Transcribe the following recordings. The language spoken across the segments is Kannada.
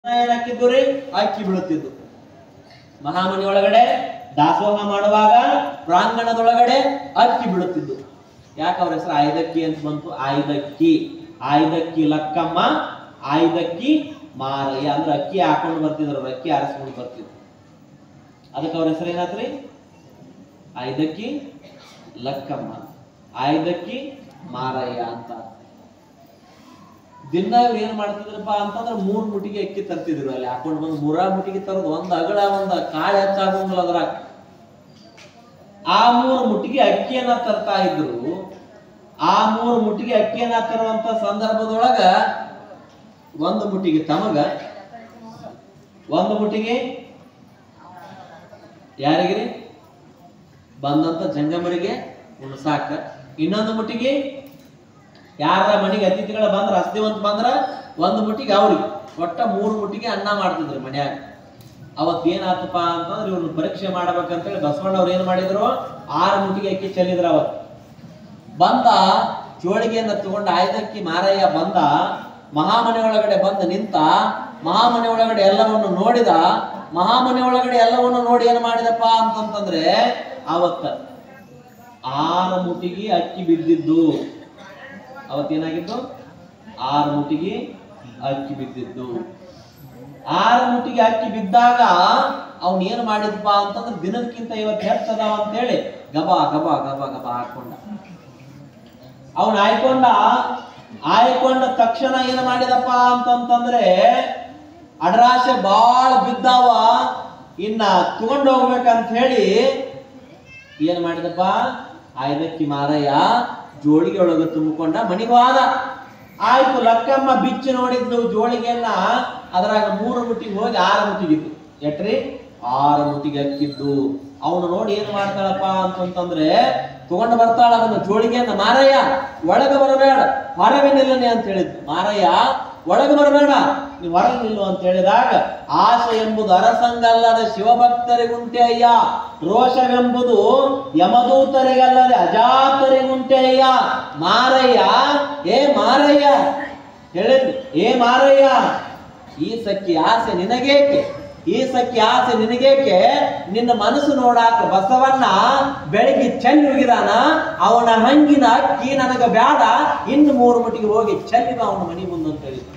ಏನಾಕಿದ್ದು ರೀ ಅಕ್ಕಿ ಬೀಳುತ್ತಿದ್ದು ಮಹಾಮನಿ ಒಳಗಡೆ ದಾಸೋಹ ಮಾಡುವಾಗ ಪ್ರಾಂಗಣದೊಳಗಡೆ ಅಕ್ಕಿ ಬೀಳುತ್ತಿದ್ದು ಯಾಕೆ ಅವ್ರ ಹೆಸರು ಆಯ್ದಕ್ಕಿ ಅಂತ ಬಂತು ಆಯ್ದಕ್ಕಿ ಆಯ್ದಕ್ಕಿ ಲಕ್ಕಮ್ಮ ಆಯ್ದಕ್ಕಿ ಮಾರಯ್ಯ ಅಂದ್ರೆ ಅಕ್ಕಿ ಹಾಕೊಂಡು ಬರ್ತಿದ್ರು ಅವ್ರು, ಅಕ್ಕಿ ಆರಿಸ್ಕೊಂಡು ಬರ್ತಿದ್ರು ಅದಕ್ಕೆ ಅವ್ರ ಹೆಸರು ಏನಾತ್ರಿ ಆಯ್ದಕ್ಕಿ ಲಕ್ಕಮ್ಮ ಆಯ್ದಕ್ಕಿ ಮಾರಯ್ಯ ಅಂತ ದಿನ ಇವ್ರು ಏನ್ ಮಾಡ್ತಿದ್ರಪ್ಪ ಅಂತಂದ್ರೆ ಮೂರ್ ಮುಟ್ಟಿಗೆ ಅಕ್ಕಿ ತರ್ತಿದ್ರು ಅಲ್ಲಿ ಹಾಕೊಂಡು ಬಂದು ಮೂರ ಮುಟ್ಟಿಗೆ ತರೋದು ಒಂದ್ ಅಗಳ ಒಂದ್ ಕಾಳು ಹೆಚ್ಚಾಗಂಗಿಲ್ಲ ಅದ್ರಾಗ ಆ ಮೂರು ಮುಟ್ಟಿಗೆ ಅಕ್ಕಿಯನ್ನ ತರ್ತಾ ಇದ್ರು ಆ ಮೂರು ಮುಟ್ಟಿಗೆ ಅಕ್ಕಿಯನ್ನ ತರುವಂತ ಸಂದರ್ಭದೊಳಗ ಒಂದು ಮುಟ್ಟಿಗೆ ತಮಗ ಒಂದು ಮುಟ್ಟಿಗೆ ಯಾರಿಗ್ರಿ ಬಂದಂತ ಜಂಗಮರಿಗೆ ಉಣಸಾಕ ಇನ್ನೊಂದು ಮುಟ್ಟಿಗೆ ಯಾರ ಮನೆಗೆ ಅತಿಥಿಗಳ ಬಂದ್ರ ಹಸ್ತಿವಂತ ಬಂದ್ರ ಒಂದು ಮುಟ್ಟಿಗೆ ಅವ್ರಿಗೆ ಒಟ್ಟ ಮೂರು ಮುಟ್ಟಿಗೆ ಅನ್ನ ಮಾಡ್ತಿದ್ರು ಮನ್ಯಾಗ ಅವತ್ ಏನಾತಪ್ಪ ಅಂತಂದ್ರೆ ಇವ್ರನ್ನ ಪರೀಕ್ಷೆ ಮಾಡ್ಬೇಕಂತೇಳಿ ಬಸವಣ್ಣವ್ರು ಏನ್ ಮಾಡಿದ್ರು ಆರು ಮುಟ್ಟಿಗೆ ಅಕ್ಕಿ ಚೆಲ್ಲಿದ್ರ ಅವತ್ ಬಂದ ಜೋಳಿಗೆಯನ್ನ ತಗೊಂಡು ಆಯ್ದಕ್ಕಿ ಮಾರಯ್ಯ ಬಂದ ಮಹಾಮನೆ ಒಳಗಡೆ ಬಂದು ನಿಂತ ಮಹಾಮನೆ ಒಳಗಡೆ ಎಲ್ಲವನ್ನು ನೋಡಿದ ಮಹಾಮನೆ ಒಳಗಡೆ ಎಲ್ಲವನ್ನು ನೋಡಿ ಏನ್ ಮಾಡಿದಪ್ಪ ಅಂತಂತಂದ್ರೆ ಅವತ್ತ ಆರು ಮುಟ್ಟಿಗೆ ಅಕ್ಕಿ ಬಿದ್ದಿದ್ದು ಅವತ್ತೇನಾಗಿತ್ತು ಆರು ಮುಟ್ಟಿಗೆ ಅಕ್ಕಿ ಬಿದ್ದಿದ್ದು ಆರು ಮುಟ್ಟಿಗೆ ಅಕ್ಕಿ ಬಿದ್ದಾಗ ಅವ್ನ್ ಏನ್ ಮಾಡಿದ್ಪ ಅಂತಂದ್ರೆ ದಿನಕ್ಕಿಂತ ಇವತ್ತು ಹೆಚ್ಚದಾವ ಅಂತೇಳಿ ಗಬ ಗಬ ಗಬ ಗಬ ಹಾಕೊಂಡ ಅವನ್ ಆಯ್ಕೊಂಡ ಆಯ್ಕೊಂಡ ತಕ್ಷಣ ಏನ್ ಮಾಡಿದಪ್ಪ ಅಂತಂತಂದ್ರೆ ಅಡ್ರಾಶೆ ಬಾಳ್ ಬಿದ್ದಾವ ಇನ್ನ ತಗೊಂಡು ಹೋಗ್ಬೇಕಂತ ಹೇಳಿ ಏನ್ ಮಾಡಿದಪ್ಪ ಆಯ್ದಕ್ಕಿ ಮಾರಯ್ಯ ಜೋಳಿಗೆ ಒಳಗೆ ತುಂಬಿಕೊಂಡ ಮನಿಗೆ ಹೋದ ಆಯ್ತು ಲಕ್ಕಮ್ಮ ಬಿಚ್ಚಿ ನೋಡಿದ್ಲು ಜೋಳಿಗೆಯನ್ನ ಅದ್ರಾಗ ಮೂರು ಮುಟ್ಟಿಗೆ ಹೋಗಿ ಆರು ಮುಟ್ಟಿಗಿತ್ತು ಎಟ್ರಿ ಆರು ಮುಟ್ಟಿಗೆ ಅಕ್ಕಿದ್ದು ಅವನು ನೋಡಿ ಏನ್ ಮಾಡ್ತಾಳಪ್ಪ ಅಂತಂತಂದ್ರೆ ತಗೊಂಡು ಬರ್ತಾಳ ಅದನ್ನ ಜೋಳಿಗೆಯನ್ನ ಮಾರಯ್ಯ ಒಳಗೆ ಬರಬೇಡ ಹೊರಗೆ ನಿಲ್ಲನೆ ಅಂತ ಹೇಳಿದ್ದು ಮಾರಯ್ಯ ಒಳಗೆ ಬರಬೇಡ ನೀವು ಹೊರಗೆ ನಿಲ್ಲು ಅಂತ ಹೇಳಿದಾಗ ಆಸೆ ಎಂಬುದು ಅರಸಂಗಲ್ಲದ ಶಿವಭಕ್ತರಿಗುಂಟೆ ಅಯ್ಯ ರೋಷವೆಂಬುದು ಯಮದೂತರಿಗಲ್ಲದೆ ಅಜಾತರಿಗುಂಟೆ ಅಯ್ಯ ಮಾರಯ್ಯ ಏ ಮಾರಯ್ಯ ಹೇಳಿದ್ರು ಏ ಮಾರಯ್ಯ ಈ ಸಖಿ ಆಸೆ ನಿನಗೇಕೆ ಈ ಸಖಿ ಆಸೆ ನಿನಗೇಕೆ ನಿನ್ನ ಮನಸ್ಸು ನೋಡಾಕ ಬಸವಣ್ಣ ಬೆಳಿಗ್ಗೆ ಚೆಲ್ಲಿ ಹೋಗಿದಾನ ಅವನ ಹಂಗಿನ ಅಕ್ಕಿ ನನಗ ಬ್ಯಾಡ ಇನ್ನು ಮೂರು ಮಟ್ಟಿಗೆ ಹೋಗಿ ಚೆಲ್ಲಿದ ಅವನ ಮನಿ ಮುಂದೆ ಅಂತ ಹೇಳಿದ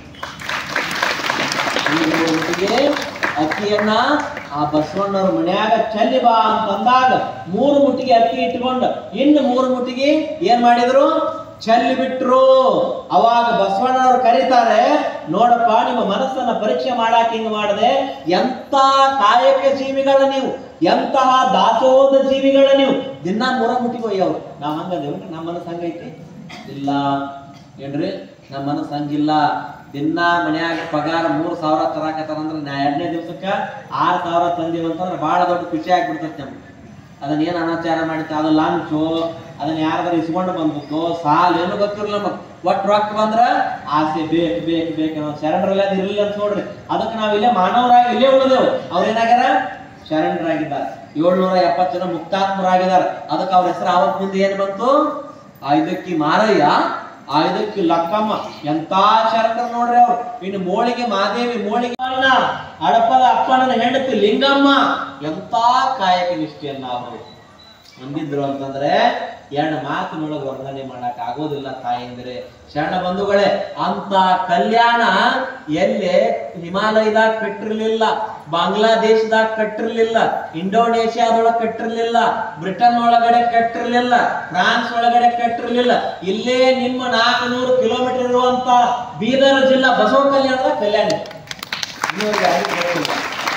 ಇನ್ನು ಮೂರು ಮಟ್ಟಿಗೆ ಅಕ್ಕಿಯನ್ನ ಆ ಬಸವಣ್ಣವ್ರ ಮನ್ಯಾಗ ಚೆಲ್ಲಿ ಬಾ ಅಂತಂದಾಗ ಮೂರು ಮುಟ್ಟಿಗೆ ಅಕ್ಕಿ ಇಟ್ಕೊಂಡು ಇನ್ನು ಮೂರು ಮುಟ್ಟಿಗೆ ಏನ್ ಮಾಡಿದ್ರು ಚೆಲ್ಲಿ ಬಿಟ್ರು ಅವಾಗ ಬಸವಣ್ಣವ್ರು ಕರೀತಾರೆ ನೋಡಪ್ಪ ನಿಮ್ಮ ಮನಸ್ಸನ್ನ ಪರೀಕ್ಷೆ ಮಾಡಾಕ ಹಿಂಗ್ ಮಾಡದೆ ಎಂತ ಕಾಯಕ ಜೀವಿಗಳ ನೀವು ಎಂತಹ ದಾಸೋಹ ಜೀವಿಗಳ ನೀವು ದಿನ ಮೂರ ಮುಟ್ಟಿಗೆ ಒಯ್ಯವ್ರು ನಾವ್ ಹಂಗದೇವ್ರಿ ನಮ್ಮ ಮನಸ್ಸು ಹಂಗೈತಿ ಇಲ್ಲ ಏನ್ರಿ ನಮ್ಮ ಮನಸ್ಸು ಹಂಗಿಲ್ಲ ದಿನ ಮನ್ಯಾಗ ಪಗಾರ ಮೂರ್ ಸಾವಿರ ತರಾಕತ್ತಾರ ಅಂದ್ರೆ ನಾ ಎರಡನೇ ದಿವ್ಸಕ್ಕ ಆರ್ ಸಾವಿರ ತಂದೀವಿ ಅಂತಂದ್ರೆ ಬಹಳ ದೊಡ್ಡ ಖುಷಿ ಆಗ್ಬಿಡ್ತೈತಿ ನಮ್ಗೆ ಅದನ್ನ ಏನ್ ಅನಾಚಾರ ಮಾಡಿತ್ತು ಅದು ಲಾಂಚು ಅದನ್ನ ಯಾರಾದ್ರೂ ಇಸ್ಕೊಂಡು ಬಂದ್ಬಿಟ್ಟು ಸಾಲ ಏನು ಗೊತ್ತಿರಲ್ಲ ನಮಗ್ ಒಟ್ಟು ರೊಕ್ಕ ಬಂದ್ರ ಆಸೆ ಬೇಕು ಬೇಕು ಬೇಕು ನಾವು ಶರಣರಲ್ಲ ಇರಲಿಲ್ಲ ಅಂತ ನೋಡ್ರಿ ಅದಕ್ಕೆ ನಾವ್ ಇಲ್ಲೇ ಮಾನವರಾಗಿ ಇಲ್ಲೇ ಉಳಿದೆವು ಅವ್ರು ಏನಾಗ್ಯಾರ ಶರಣರಾಗಿದ್ದಾರೆ ಏಳ್ನೂರ ಎಪ್ಪತ್ತು ಜನ ಮುಕ್ತಾತ್ಮರಾಗಿದ್ದಾರೆ ಅದಕ್ಕೆ ಅವ್ರ ಹೆಸರು ಅವತ್ ಮುಂದೆ ಏನ್ ಬಂತು ಐದಕ್ಕಿ ಮಾರಯ್ಯ ಐದಕ್ಕಿ ಲಕ್ಕಮ್ಮ ಎಂತ ಶರಣರು ನೋಡ್ರಿ ಅವ್ರು ಇನ್ನು ಮೋಳಿಗೆ ಮಾದೇವಿ ಮೋಳಿಗೆ ಅಣ್ಣ ಹಡಪದ ಅಪ್ಪನ ಹೆಂಡತಿ ಲಿಂಗಮ್ಮ ಎಂತ ಕಾಯಕ ನಿಷ್ಠೆಯನ್ನ ಅವರು ಹೊಂದಿದ್ರು ಅಂತಂದ್ರೆ ಎರಡು ಮಾತಿನೊಳಗೆ ವರ್ಣನೆ ಮಾಡಕ್ ಆಗೋದಿಲ್ಲ ತಾಯಂದ್ರೆ ಶರಣ ಬಂಧುಗಳೇ ಅಂತ ಕಲ್ಯಾಣ ಎಲ್ಲೇ ಹಿಮಾಲಯದಾಗ ಕಟ್ಟಿರ್ಲಿಲ್ಲ ಬಾಂಗ್ಲಾದೇಶದಾಗ ಕಟ್ಟಿರ್ಲಿಲ್ಲ ಇಂಡೋನೇಷ್ಯಾದೊಳಗೆ ಕಟ್ಟಿರ್ಲಿಲ್ಲ ಬ್ರಿಟನ್ ಒಳಗಡೆ ಕಟ್ಟಿರ್ಲಿಲ್ಲ ಫ್ರಾನ್ಸ್ ಒಳಗಡೆ ಕಟ್ಟಿರ್ಲಿಲ್ಲ ಇಲ್ಲೇ ನಿಮ್ಮ ನಾಲ್ಕುನೂರು ಕಿಲೋಮೀಟರ್ ಇರುವಂತ ಬೀದರ್ ಜಿಲ್ಲಾ ಬಸವ ಕಲ್ಯಾಣದ ಕಲ್ಯಾಣ ಇದೆ. ಇನ್ನೂರಿಗೆ ಯಾರಿಗೂ ಗೊತ್ತಿಲ್ಲ.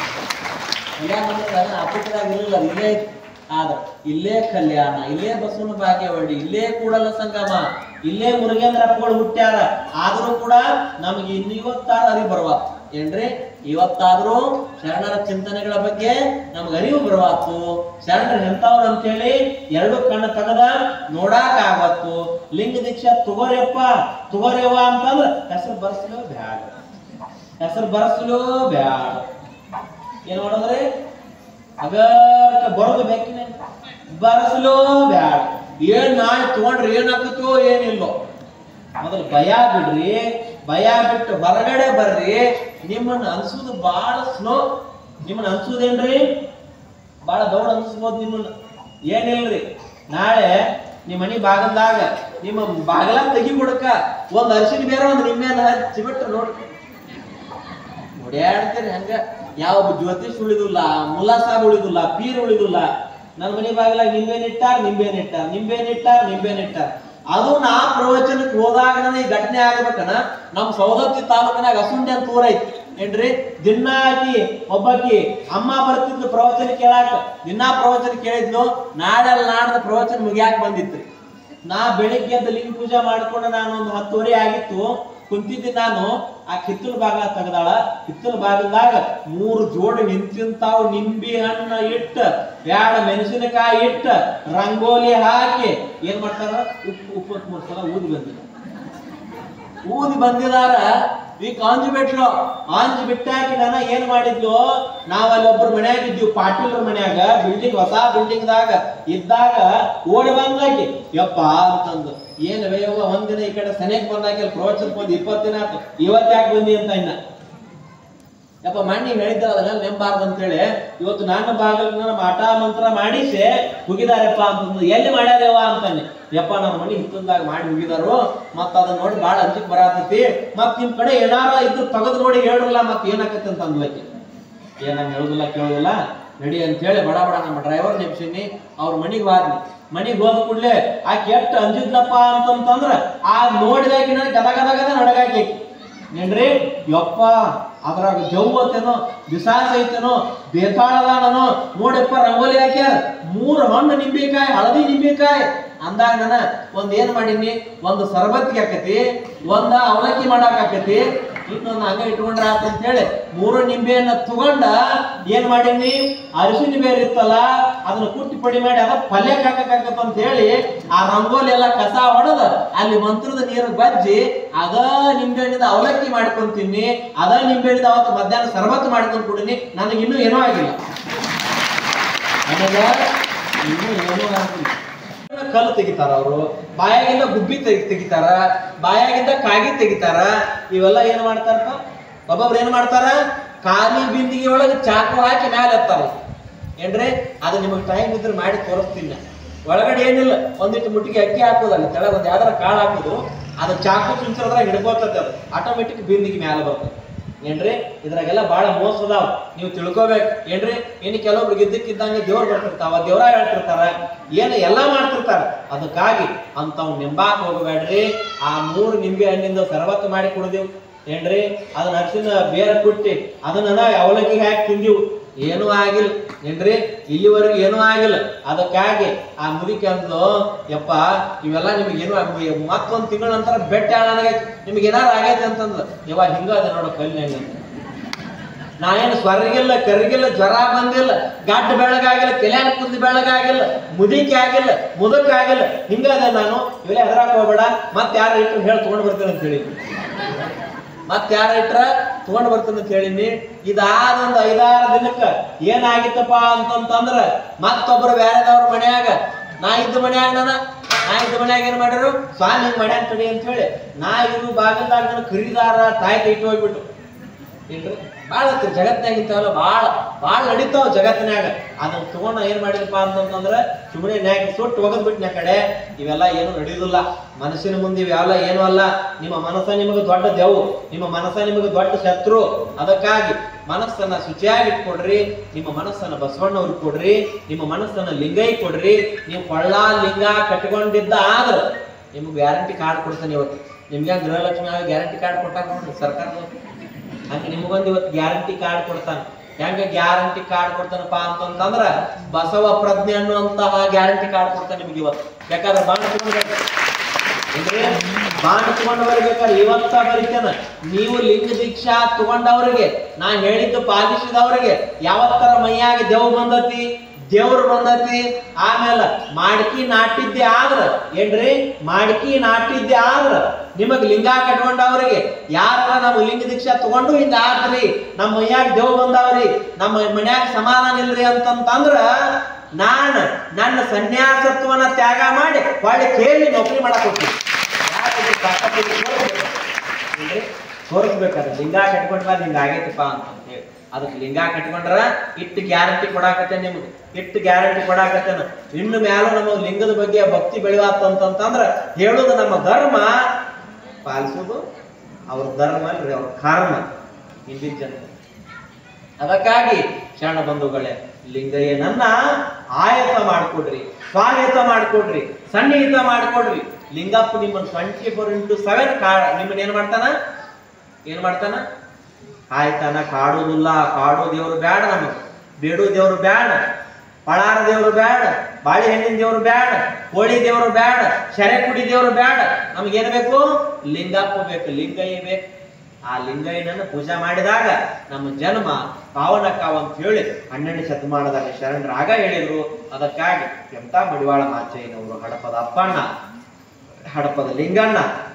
ಕಲ್ಯಾಣ ಅಂದ್ರೆ ಅದನ್ನ ಅಪ್ಪಟದಾಗ ಇರಲಿಲ್ಲ ಇಲ್ಲೇ ಇತ್ತು. ಆದ್ರೆ ಇಲ್ಲೇ ಕಲ್ಯಾಣ ಇಲ್ಲೇ ಬಸವನ ಭಾಗ್ಯವಳ್ಳಿ ಇಲ್ಲೇ ಕೂಡಲ ಸಂಗಮ ಇಲ್ಲೇ ಮುರುಗೇಂದ್ರ ಅಪ್ಪಗಳು ಹುಟ್ಟ್ಯಾರ ಆದ್ರೂ ಕೂಡ ನಮಗೆ ಇನ್ನು ಇವತ್ತಾರ ಅರಿವು ಬರವಾ ಏನ್ರಿ ಇವತ್ತಾದ್ರೂ ಶರಣರ ಚಿಂತನೆಗಳ ಬಗ್ಗೆ ನಮ್ಗೆ ಅರಿವು ಬರವಾತು ಶರಣರು ಎಂತವ್ರು ಅಂತೇಳಿ ಎರಡು ಕಣ್ಣು ತೆಗದ ನೋಡಾಕ ಆಗತ್ತು ಲಿಂಗ ದೀಕ್ಷಾ ತಗೋರಿಯಪ್ಪ ತಗೋರಿಯವ್ವ ಅಂತಂದ್ರ ಹೆಸರು ಬರ್ಸ್ಲೋ ಬ್ಯಾಡ ಹೆಸರು ಬರ್ಸ್ಲೋ ಬ್ಯಾಡ ಏನ್ ಮಾಡೋದ್ರಿ ಅಗರ್ಕ ಬರೋದು ಬೇಕಿನ ಬರಸಲೋ ಬ್ಯಾಡ ಏನ್ ನಾಳೆ ತಗೊಂಡ್ರಿ ಏನಾಗುತ್ತೋ ಏನಿಲ್ಲೋ ಮೊದಲು ಭಯ ಬಿಡ್ರಿ ಭಯ ಬಿಟ್ಟು ಹೊರಗಡೆ ಬರ್ರಿ ನಿಮ್ಮನ್ನ ಅನ್ಸುದು ಬಹಳ ಸ್ಲೋ ನಿಮ್ಮನ್ನ ಅನ್ಸುದೇನ್ರಿ ಬಹಳ ದೌಡ್ ಅನ್ಸ್ಬೋದು ನಿಮ್ಮನ್ನ ಏನಿಲ್ರಿ ನಾಳೆ ನಿಮ್ಮ ಮನಿ ಬಾಗಲ್ದಾಗ ನಿಮ್ಮ ಬಾಗಲ ತೆಗಿ ಬಿಡಕ ಒಂದ್ ಅರಿಶಿನ ಬೇರೆ ಒಂದ್ ನಿಮ್ಮೇನ ಹಚ್ಚಿ ಬಿಟ್ಟು ನೋಡಿ ನೋಡ್ಯಾಡ್ತೀರಿ ಹಂಗ ಯಾವ ಜ್ಯೋತಿಷ್ ಉಳಿದಿಲ್ಲ ಮುಲ್ಲಾ ಸಾಬ್ ಉಳಿದಿಲ್ಲ ಪೀರ್ ಉಳಿದಿಲ್ಲ ನನ್ನ ಮನೆ ಬಾಗಿಲಾಗ ನಿಂಬೆನ್ ಇಟ್ಟಾರ ನಿಂಬೆನ್ ಇಟ್ಟಾರ ನಿಂಬೆನ್ ಇಟ್ಟಾರ ನಿಂಬೆನ್ ಇಟ್ಟಾರ ಅದು ನಾ ಪ್ರವಚನಕ್ಕೆ ಹೋದಾಗ ಈ ಘಟನೆ ಆಗ್ಬೇಕನ ನಮ್ ಸೌದತ್ತಿ ತಾಲೂಕಿನಾಗ ಅಸುಂಡಿ ಅಂತ ಊರೈತಿ ಏನ್ರಿ ದಿನ ಆಕಿ ಒಬ್ಬಾಕಿ ಅಮ್ಮ ಬರ್ತಿದ್ಲು ಪ್ರವಚನ ಕೇಳಾಕ ದಿನಾ ಪ್ರವಚನ ಕೇಳಿದ್ಲು ನಾಳೆ ನಾಡ್ದ ಪ್ರವಚನ ಮುಗಿಯಾಕ ಬಂದಿತ್ತು ನಾ ಬೆಳಿಗ್ಗೆ ಎದ್ದು ಲಿಂಗ ಪೂಜೆ ಮಾಡ್ಕೊಂಡು ನಾನು ಒಂದು ಹತ್ತುವರೆ ಆಗಿತ್ತು ಕುಂತಿದ್ದೆ ನಾನು ಆ ಕಿತ್ತಲ ಭಾಗ ತೆಗ್ದಾಳ ಕಿತ್ತಲ ಭಾಗದಾಗ ಮೂರು ಜೋಡಿ ನಿಂತಿಂತಾವ್ ನಿಂಬಿ ಹಣ್ಣು ಇಟ್ಟ ಎರಡು ಮೆಣಸಿನಕಾಯಿ ಇಟ್ಟ ರಂಗೋಲಿ ಹಾಕಿ ಏನ್ ಮಾಡ್ತಾರ ಉಪ್ಪು ಉಪ್ಪತ್ತು ಮೂರು ಸಲ ಊದಿ ಬಂದಿಲ್ಲ ಊದಿ ಬಂದಿದಾರ ಈ ಕಾಂಜಿ ಬಿಟ್ಲು ಆಂಜಿ ಬಿಟ್ಟಾಕಿ ನಾನು ಏನ್ ಮಾಡಿದ್ಲು ನಾವ್ ಅಲ್ಲಿ ಒಬ್ರು ಮನ್ಯಾಗ ಇದ್ವಿ ಪಾಟೀಲ್ರ ಮನ್ಯಾಗ ಬಿಲ್ಡಿಂಗ್ ಹೊಸ ಬಿಲ್ಡಿಂಗ್ ದಾಗ ಇದ್ದಾಗ ಓಡಿ ಬಂದಾಕಿ ಯಪ್ಪ ಅಂತಂದು ಏನ್ ಬೇಯವ್ವ ಒಂದಿನ ಈ ಕಡೆ ಸನೇಕ್ ಬಂದಾಕಿ ಅಲ್ಲಿ ಪ್ರವಚನಕ್ಕೆ ಬಂದು ಇಪ್ಪತ್ತು ದಿನ ಆಯ್ತು ಇವತ್ತು ಯಾಕೆ ಬಂದಿ ಅಂತ ಇನ್ನ ಯಪ್ಪ ಮಣ್ಣಿ ಹೇಳಿದ್ದ ಅದನ್ನ ನೆಂಬಾರ್ದು ಅಂತೇಳಿ ಇವತ್ತು ನಾನು ಬಾಗಿಲ ಮಾಟ ಮಂತ್ರ ಮಾಡಿಸಿ ಹುಗಿದಾರಪ್ಪ ಅಂತಂದು ಎಲ್ಲಿ ಮಾಡ್ಯಾರವ್ವ ಅಂತಾನೆ ಯಪ್ಪ ನಮ್ಮ ಮನೆ ಹಿತ್ತಲ್ದಾಗ ಮಾಡಿ ಹುಗಿದಾರು ಮತ್ತ ಅದನ್ನ ನೋಡಿ ಬಾಳ ಅಂಜಿಕ್ ಬರಾತೈತಿ ಮತ್ ನಿಮ್ ಕಡೆ ಏನಾರ ಇದ್ದು ತೆಗೆದು ನೋಡಿ ಹೇಳ್ರಲ್ಲ ಮತ್ ಏನಾಕೈತಿ ಅಂತ ಅಂದ್ಲಕ್ಕೆ ಏನಂಗ ಹೇಳುದಿಲ್ಲ ಕೇಳುದಿಲ್ಲ ನಡಿ ಅಂತ ಹೇಳಿ ಬಡ ಬಡ ನಮ್ಮ ಡ್ರೈವರ್ ನೆಪ್ಸಿನಿ ಅವ್ರ ಮನಿಗ್ ಹೋದ್ನಿ ಮನಿಗ್ ಹೋದ ಕೂಡ್ಲೆ ಆಕೆ ಎಷ್ಟು ಅಂಜಿದ್ಲಪ್ಪ ಅಂತಂತಂದ್ರ ಆ ನೋಡಿದಾಕಿ ನನಗೆ ಗದ ಗದ ಗದ ನಡಗಾಕಿ ಏನ್ರಿ ಯಪ್ಪ ಅದ್ರಾಗ ಜವ್ವತ್ತೇನೋ ಬಿಸಾಸ ಐತೇನೋ ಬೇತಾಳದಾನೋ ನೋಡಪ್ಪ ರಂಗೋಲಿ ಹಾಕ್ಯಾರ ಮೂರು ಹಣ್ಣು ನಿಂಬೆಕಾಯಿ ಹಳದಿ ನಿಂಬೆಕಾಯಿ ಅಂದಾಗ ನಾನು ಒಂದ್ ಏನ್ ಮಾಡೀನಿ ಒಂದು ಸರ್ಬತ್ತಿಗೆ ಆಕತಿ ಒಂದ ಅವಲಕ್ಕಿ ಮಾಡಾಕ ಆಕತಿ ಇನ್ನೊಂದು ಹಂಗ ಇಟ್ಕೊಂಡ್ರ ಅಂತ ಹೇಳಿ ಮೂರು ನಿಂಬೆಯನ್ನ ತಗೊಂಡ ಏನ್ ಮಾಡೀನಿ ಅರಿಶಿನ ಬೇರೆ ಇತ್ತಲ್ಲ ಅದನ್ನ ಕುಟ್ಟಿ ಪಡಿ ಮಾಡಿ ಅದ ಪಲ್ಯಕ್ಕೆ ಹಾಕಕ್ಕಾಗತ್ತ ಅಂತ ಹೇಳಿ ಆ ರಂಗೋಲಿ ಎಲ್ಲ ಕಸ ಹೊಡೆದ ಅಲ್ಲಿ ಮಂತ್ರದ ನೀರು ಬಜ್ಜಿ ಅದ ನಿಂಬೆಹಣ್ಣಿದ ಅವಲಕ್ಕಿ ಮಾಡ್ಕೊಂತೀನಿ ಅದ ನಿಂಬೆಹಣ್ಣಿದ ಅವತ್ತು ಮಧ್ಯಾಹ್ನ ಸರ್ಬತ್ತು ಮಾಡ್ಕೊಂಡ್ ಕುಡಿನಿ ನನಗೆ ಇನ್ನೂ ಏನೂ ಆಗಿಲ್ಲ ನನಗ ಇನ್ನೂ ಏನೂ ಆಗಿಲ್ಲ ಕಲ್ಲು ತೆಗಿತಾರ ಅವರು ಬಾಯಾಗಿಂದ ಗುಬ್ಬಿ ತೆಗಿ ತೆಗಿತಾರ ಬಾಯಾಗಿಂದ ಕಾಗಿ ತೆಗಿತಾರ ಇವೆಲ್ಲ ಏನ್ ಮಾಡ್ತಾರಪ್ಪ ಒಬ್ಬೊಬ್ರು ಏನ್ ಮಾಡ್ತಾರ ಖಾಲಿ ಬಿಂದಿಗೆ ಒಳಗೆ ಚಾಕು ಹಾಕಿ ಮ್ಯಾಲೆ ಎತ್ತಾರ ಏನ್ರಿ ಅದು ನಿಮಗೆ ಟೈಮ್ ಇದ್ರೆ ಮಾಡಿ ತೋರಿಸ್ತೀನಿ ನಾ. ಒಳಗಡೆ ಏನಿಲ್ಲ ಒಂದಿಟ್ಟು ಮುಟ್ಟಿಗೆ ಅಕ್ಕಿ ಹಾಕೋದಲ್ಲ ಕೆಳಗೆ ಒಂದು ಯಾವ್ದಾರ ಕಾಳು ಹಾಕೋದು ಅದು ಚಾಕು ಚುಂಚರದ್ರಾಗ ಹಿಡ್ಕೋತದೆ ಅದು ಆಟೋಮೆಟಿಕ್ ಬಿಂದಿಗೆ ಮ್ಯಾಲೆ ಬರ್ತದೆ ಏನ್ರಿ ಇದ್ರಾಗೆಲ್ಲ ಬಹಳ ಮೋಸ ಅದಾವ ನೀವು ತಿಳ್ಕೊಬೇಕು ಏನ್ರಿ ಇನ್ನು ಕೆಲವೊಬ್ರು ಇದ್ದಕ್ಕಿದ್ದಂಗೆ ದೇವ್ರು ಬರ್ತಿರ್ತಾವ ದೇವ್ರ ಹೇಳ್ತಿರ್ತಾರ ಏನು ಎಲ್ಲ ಮಾಡ್ತಿರ್ತಾರ ಅದಕ್ಕಾಗಿ ಅಂಥವ್ ನಿಂಬಾಕ್ ಹೋಗಬೇಡ್ರಿ ಆ ಮೂರು ನಿಂಬೆ ಹಣ್ಣಿಂದ ಸರ್ಬತ್ತು ಮಾಡಿ ಕುಡ್ದೀವಿ ಏನ್ರಿ ಅದನ್ನ ಅರ್ಶಿನ ಬೇರೆ ಕುಟ್ಟಿ ಅದನ್ನ ಅವಲಕ್ಕಿಗೆ ಹಾಕಿ ತಿಂದೀವು ಏನೂ ಆಗಿಲ್ಲ ಏನ್ರಿ ಇಲ್ಲಿವರೆಗೂ ಏನೂ ಆಗಿಲ್ಲ ಅದಕ್ಕಾಗಿ ಆ ಮುದುಕಿ ಅಂದ್ಲು ಯಪ್ಪ ಇವೆಲ್ಲ ನಿಮಗೆ ಏನೂ ಆಗ್- ಮತ್ತೊಂದ್ ತಿಂಗಳ ನಂತರ ಬೆಟ್ಟ ನನಗೈತಿ ನಿಮ್ಗೆ ಏನಾರು ಆಗೈತೆ ಅಂತಂದ್ಲು ಯವ್ವ ಹಿಂಗ ಅದ ನೋಡು ಕಲ್ಲಿನಾಗ ನಾ ಏನು ಸ್ವರ್ಗಿಲ್ಲ ಕರಿಗಿಲ್ಲ ಜ್ವರ ಬಂದಿಲ್ಲ ಗಡ್ಡ ಬೆಳಗಾಗಿಲ್ಲ ತಲೆಯಾನ ಕುಂದಿ ಬೆಳಗಾಗಿಲ್ಲ ಮುದಿಕೆ ಆಗಿಲ್ಲ ಮುದಕ್ ಆಗಿಲ್ಲ ಹಿಂಗದ ನಾನು ಇವೆಲ್ಲ ಹೆದರಾಕ್ ಹೋಗ್ಬೇಡ ಮತ್ತೆ ಯಾರ ಇಟ್ಟು ಹೇಳಿ ತಗೊಂಡ್ ಬರ್ತೀನಿ ಅಂತ ಹೇಳಿ ಮತ್ತೆ ಯಾರ ಇಟ್ರ ತಗೊಂಡ್ ಬರ್ತೀನಿ ಅಂತ ಹೇಳಿನಿ ಇದಾದ ಒಂದು ಐದಾರು ದಿನಕ್ಕ ಏನಾಗಿತ್ತಪ್ಪ ಅಂತಂತಂದ್ರ ಮತ್ತೊಬ್ರು ಬೇರೆದವ್ರ ಮನ್ಯಾಗ ನಾ ಇದ್ದ ಮನ್ಯಾಗ ನಾನ ನಾ ಇದ್ದ ಮನ್ಯಾಗ ಏನ್ ಮಾಡ್ಯಾರು ಸ್ವಾಮಿ ಹಿಂಗ್ ಮಾಡ್ಯಾನ ತಡಿ ಅಂತ ಹೇಳಿ ನಾ ಇದು ಬಾಗಿಲ್ದಾಗ ನನ್ನ ಖರೀದಾರ ತಾಯಿ ಇಟ್ಟು ಹೋಗ್ಬಿಟ್ಟು ಏನ್ರಿ ಭಾಳ ಐತಿ ಜಗತ್ನಾಗ ಇಂಥವೆಲ್ಲ ಭಾಳ ಭಾಳ ನಡೀತಾವ ಜಗತ್ತಿನಾಗ ಅದನ್ನ ತಗೊಂಡ ಏನ್ ಮಾಡಿದಪ್ಪ ಅಂತಂತಂದ್ರ ಸುಮ್ಮನೆ ನ್ಯಾಕ್ ಸುಟ್ಟು ಒಗದ್ಬಿಟ್ಟು ನಾ ಕಡೆ ಇವೆಲ್ಲ ಏನು ನಡೆಯುದಿಲ್ಲ ಮನಸ್ಸಿನ ಮುಂದೆ ಇವೆಲ್ಲ ಏನು ಅಲ್ಲ ನಿಮ್ಮ ಮನಸ್ಸ ನಿಮಗೆ ದೊಡ್ಡ ದೆವು ನಿಮ್ಮ ಮನಸ್ಸ ನಿಮಗೆ ದೊಡ್ಡ ಶತ್ರು ಅದಕ್ಕಾಗಿ ಮನಸ್ಸನ್ನ ಶುಚಿಯಾಗಿ ಇಟ್ಕೊಡ್ರಿ ನಿಮ್ಮ ಮನಸ್ಸನ್ನ ಬಸವಣ್ಣವ್ರಿಗೆ ಕೊಡ್ರಿ ನಿಮ್ಮ ಮನಸ್ಸನ್ನ ಲಿಂಗೈ ಕೊಡ್ರಿ ನೀವು ಕೊಳ್ಳ ಲಿಂಗ ಕಟ್ಕೊಂಡಿದ್ದ ಆದ್ರ ನಿಮ್ಗೆ ಗ್ಯಾರಂಟಿ ಕಾರ್ಡ್ ಕೊಡ್ತಾನೆ ಇವತ್ತು ನಿಮ್ಗೆ ಗೃಹಲಕ್ಷ್ಮಿ ಗ್ಯಾರಂಟಿ ಕಾರ್ಡ್ ಕೊಟ್ಟಾಗ ನೋಡ್ರಿ ಸರ್ಕಾರದವ್ರು ಹಂಗೆ ನಿಮಗೊಂದು ಇವತ್ತು ಗ್ಯಾರಂಟಿ ಕಾರ್ಡ್ ಕೊಡ್ತಾನೆ ಹೆಂಗ ಗ್ಯಾರಂಟಿ ಕಾರ್ಡ್ ಕೊಡ್ತಾನಪ್ಪ ಅಂತಂತಂದ್ರ ಬಸವ ಪ್ರಜ್ಞೆ ಅನ್ನುವಂತಹ ಗ್ಯಾರಂಟಿ ಕಾರ್ಡ್ ಕೊಡ್ತಾನೆ ನಿಮ್ಗೆ ಇವತ್ತು ಬೇಕಾದ್ರೆ ಬಾಂಡ್ ತಗೊಂಡ್ರೆ ಅಂದ್ರೆ ಬಾಂಡ್ ತಗೊಂಡವ್ರಿಗೆ ಬೇಕಾದ್ರೆ ಇವತ್ತ ಬರೀತೇನೆ ನೀವು ಲಿಂಗ ದೀಕ್ಷಾ ತಗೊಂಡವ್ರಿಗೆ ನಾ ಹೇಳಿದ್ದು ಪಾಲಿಸಿದವ್ರಿಗೆ ಯಾವತ್ತರ ಮೈಯಾಗ ದೇವ್ ಬಂದತಿ ದೇವ್ರು ಬಂದತಿ ಆಮೇಲೆ ಮಾಡ್ಕಿ ನಾಟಿದ್ದೆ ಆದ್ರ ಏನ್ರಿ ಮಾಡ್ಕಿ ನಾಟಿದ್ದೆ ಆದ್ರ ನಿಮಗ್ ಲಿಂಗ ಕಟ್ಕೊಂಡವ್ರಿಗೆ ಯಾರ ನಮ್ಮ ಲಿಂಗ ದೀಕ್ಷಾ ತಗೊಂಡು ಹಿಂಗ ಆದ್ರಿ ನಮ್ಮ ಮೈಯಾಗ ದೇವ್ ಬಂದವ್ರಿ ನಮ್ಮ ಮನ್ಯಾಗ ಸಮಾಧಾನ ಇಲ್ರಿ ಅಂತಂತಂದ್ರ ನಾನ್ ನನ್ನ ಸನ್ಯಾಸತ್ವನ ತ್ಯಾಗ ಮಾಡಿ ಹೊಳ್ಳಿ ಕೇಳಿ ನೌಕರಿ ಮಾಡಕ್ ಹೋಗ್ತೀನಿ ಯಾಕೆ ಇದು ತಾಕತ್ತು ಇಟ್ಕೊಂಡು ಇಲ್ರಿ ತೋರಿಸ್ಬೇಕಾದ್ರೆ ಲಿಂಗ ಕಟ್ಕೊಂಡ್ಮೇಲೆ ಹಿಂಗ ಆಗೈತಪ್ಪ ಅಂತ ಹೇಳಿ ಅದಕ್ಕೆ ಲಿಂಗ ಕಟ್ಕೊಂಡ್ರ ಇಟ್ಟು ಗ್ಯಾರಂಟಿ ಕೊಡಾಕತ್ತೆ ನಿಮ್ಗೆ ಇಟ್ಟು ಗ್ಯಾರಂಟಿ ಕೊಡಾಕತ್ತೇನ ಇನ್ನು ಮ್ಯಾಲೂ ನಮಗೆ ಲಿಂಗದ ಬಗ್ಗೆ ಭಕ್ತಿ ಬೆಳೆವಾತಂತಂದ್ರ ಹೇಳೋದು ನಮ್ಮ ಧರ್ಮ ಪಾಲಿಸೋದು ಅವ್ರ ಧರ್ಮ ಅಲ್ರಿ ಅವ್ರ ಕರ್ಮ ಹಿಂದಿನ ಜನ ಅದಕ್ಕಾಗಿ ಶರಣ ಬಂಧುಗಳೇ ಲಿಂಗಯ್ಯನನ್ನ ಆಯತ ಮಾಡ್ಕೊಡ್ರಿ ಸ್ವಾಗತ ಮಾಡ್ಕೊಡ್ರಿ ಸನ್ನಿಹಿತ ಮಾಡ್ಕೊಡ್ರಿ ಲಿಂಗಪ್ಪ ನಿಮ್ಮನ್ನ ಟ್ವೆಂಟಿ ಫೋರ್ ಇಂಟು ಸೆವೆನ್ ಕಾ ನಿಮ್ಮನ್ನ ಏನ್ ಮಾಡ್ತಾನ ಏನ್ ಮಾಡ್ತಾನ ಕಾಯ್ತಾನ ಕಾಡೋದಿಲ್ಲ ಕಾಡೋ ದೇವ್ರು ಬ್ಯಾಡ ನಮಗ್ ಬೇಡೋ ದೇವ್ರು ಬ್ಯಾಡ ಪಳಾರ ದೇವ್ರು ಬ್ಯಾಡ ಬಾಳೆಹಣ್ಣಿನ ದೇವ್ರು ಬ್ಯಾಡ ಕೋಳಿ ದೇವ್ರು ಬ್ಯಾಡ ಶರೆ ಕುಡಿ ದೇವ್ರು ಬ್ಯಾಡ ನಮಗೇನ್ ಬೇಕು ಲಿಂಗಪ್ಪ ಬೇಕು ಲಿಂಗಯ್ಯ ಬೇಕು ಆ ಲಿಂಗಯ್ಯನನ್ನ ಪೂಜೆ ಮಾಡಿದಾಗ ನಮ್ಮ ಜನ್ಮ ಪಾವನಕ್ಕಾವ ಅಂತ ಹೇಳಿ ಹನ್ನೆರಡು ಶತಮಾನದಾಗ ಶರಣರಾಗ ಹೇಳಿದ್ರು ಅದಕ್ಕಾಗಿ ಎಂತ ಮಡಿವಾಳ ಮಾಚಯ್ಯನವರು ಹಡಪದ ಅಪ್ಪಣ್ಣ ಹಡಪದ ಲಿಂಗಣ್ಣ